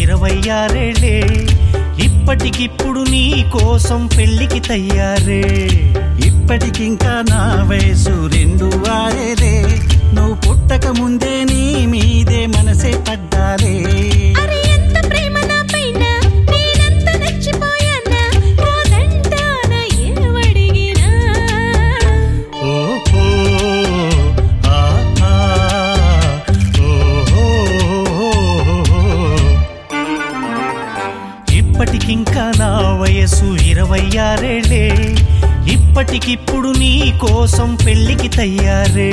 ఇరవై ఆరేళ్ళే ఇప్పటికిప్పుడు నీ కోసం పెళ్లికి తయ్యారే ఇప్పటికింకా నా వయసు రెండు వారేలే నువ్వు పుట్టక ముందే నీ మీదే మనసే పడ్డాలే అరే ఎంత ప్రేమ నా పైన నేనెంత నచ్చిపోయానా కాదంటానా ఏమడిగినా ఓహో ఆహా ఓహో ఇప్పటికింకా నా వయసు ఇరవై ఆరేళ్ళే ఇప్పటికిప్పుడు నీ కోసం పెళ్లికి తయ్యారే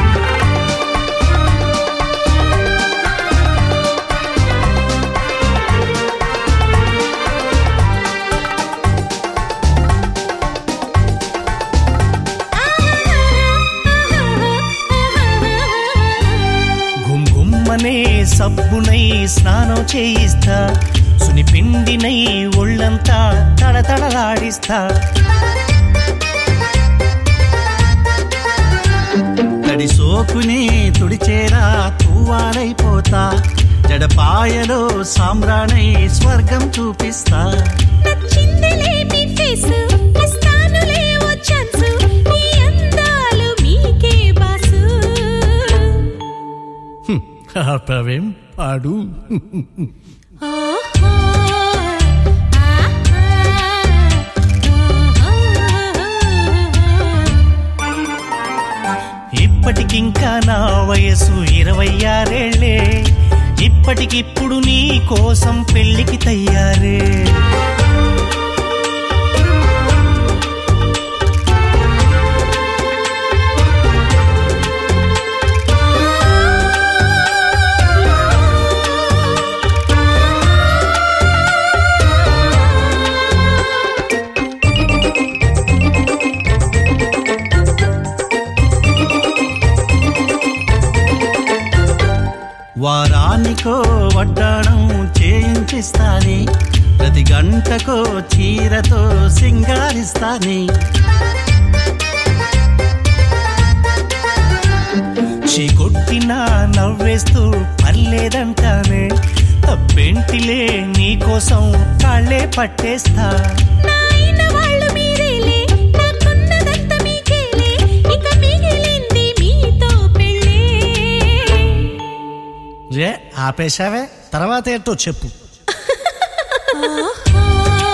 గుమ్గుమ్మనే సబ్బునై స్నానం చేయిస్తా సునిపిండినై ఒళ్ళంతా తడతడలాడిస్తా తడి సోకుని తుడిచేరా తూవాలైపోతా జడపాయలో సామ్రాణై స్వర్గం చూపిస్తా నచ్చిందిలే మీ ఫేసు ఇస్తానులే ఓ ఛాన్సు మీ అందాలు మీకే బాసు ఆపవేం పాడు ఓహో ఇప్పటికింకా నా వయసు ఇరవై ఆరేళ్లే ఇప్పటికిప్పుడు నీ కోసం పెళ్లికి తయ్యారే వారానికో వడ్డాణం చేయించిస్తాని ప్రతి గంటకో చీరతో సింగారిస్తాని చీకొట్టినా నవ్వేస్తూ పర్లేదంటానే తప్పేంటిలే నీకోసం కాళ్ళే పట్టేస్తా నాయన వాళ్ళు మీరేలే నాకున్నదంతా మీకేలే ఇక మిగిలింది మీతో పెళ్ళే రే ఆపేశావే తర్వాత ఏంటో చెప్పు ఓహో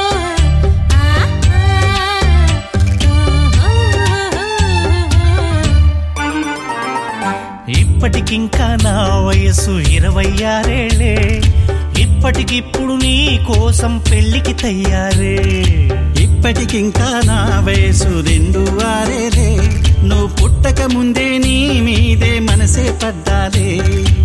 ఇప్పటికింకా నా వయసు ఇరవై ఆరేళ్లే ఇప్పటికిప్పుడు నీ కోసం పెళ్లికి తయ్యారే ఇప్పటికింకా నా వయసు రెండు వారేలే నువ్వు పుట్టక ముందే నీ మీదే మనసే పడ్డాలే